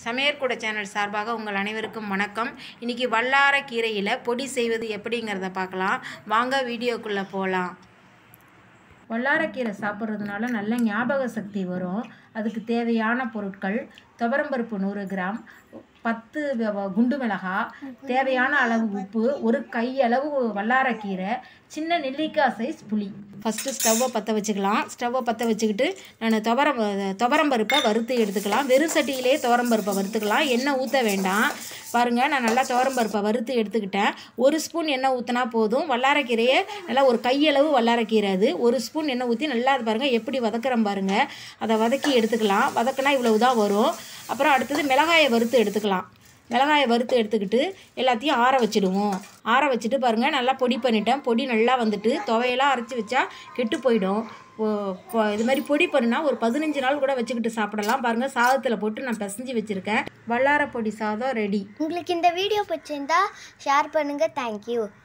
சமையற்கூட channel சார்பாக உங்கள் அனைவருக்கும் வணக்கம் இன்றைக்கி வல்லார கீரையில் பொடி செய்வது எப்படிங்கிறத பார்க்கலாம் வாங்க வீடியோக்குள்ளே போகலாம் வல்லாரக்கீரை சாப்பிட்றதுனால நல்ல ஞாபக சக்தி வரும் அதுக்கு தேவையான பொருட்கள் துவரம்பருப்பு நூறு கிராம் பத்து வ- வ- குண்டு மிளகாய் தேவையான அளவு உப்பு ஒரு கையளவு வல்லாரக்கீரை சின்ன நெல்லிக்காய் சைஸ் புளி ஃபஸ்ட்டு ஸ்டவ்வை பற்ற வச்சுக்கலாம் ஸ்டவ்வை பற்ற வச்சுக்கிட்டு நான் துவரம் துவரம்பருப்பை வறுத்து எடுத்துக்கலாம் வெறும் சட்டியிலே துவரம்பருப்பை வறுத்துக்கலாம் எண்ணெய் ஊற்ற வேண்டாம் பாருங்கள் நான் நல்லா துவரம்பருப்பை வறுத்து எடுத்துக்கிட்டேன் ஒரு ஸ்பூன் எண்ணெய் ஊற்றினா போதும் வல்லாரக்கீரையை நல்லா ஒரு கையளவு வல்லாரக்கீரை அது ஒரு ஸ்பூன் எண்ணெய் ஊற்றி நல்லா அது பாருங்கள் எப்படி வதக்குறேன் பாருங்கள் அதை வதக்கி எடுத்துக்கலாம் வதக்கினா இவ்வளவு தான் வரும் அப்புறம் அடுத்தது மிளகாயை வறுத்து எடுத்துக்கலாம் மிளகாயை வறுத்து எடுத்துக்கிட்டு எல்லாத்தையும் ஆற வச்சிடுவோம் ஆற வச்சுட்டு பாருங்கள் நல்லா பொடி பண்ணிட்டேன் பொடி நல்லா வந்துட்டு துவையெல்லாம் அரைச்சி வச்சா கெட்டு போயிடும் இப்போ- இப்போ இது மாதிரி பொடி பண்ணுனா ஒரு பதினஞ்சு நாள் கூட வச்சுக்கிட்டு சாப்பிடலாம் பாருங்கள் சாதத்தில் போட்டு நான் பிசைஞ்சு வச்சுருக்கேன் வல்லார பொடி சாதம் ரெடி உங்களுக்கு இந்த வீடியோ பிடிச்சிருந்தா ஷேர் பண்ணுங்கள் தேங்க்யூ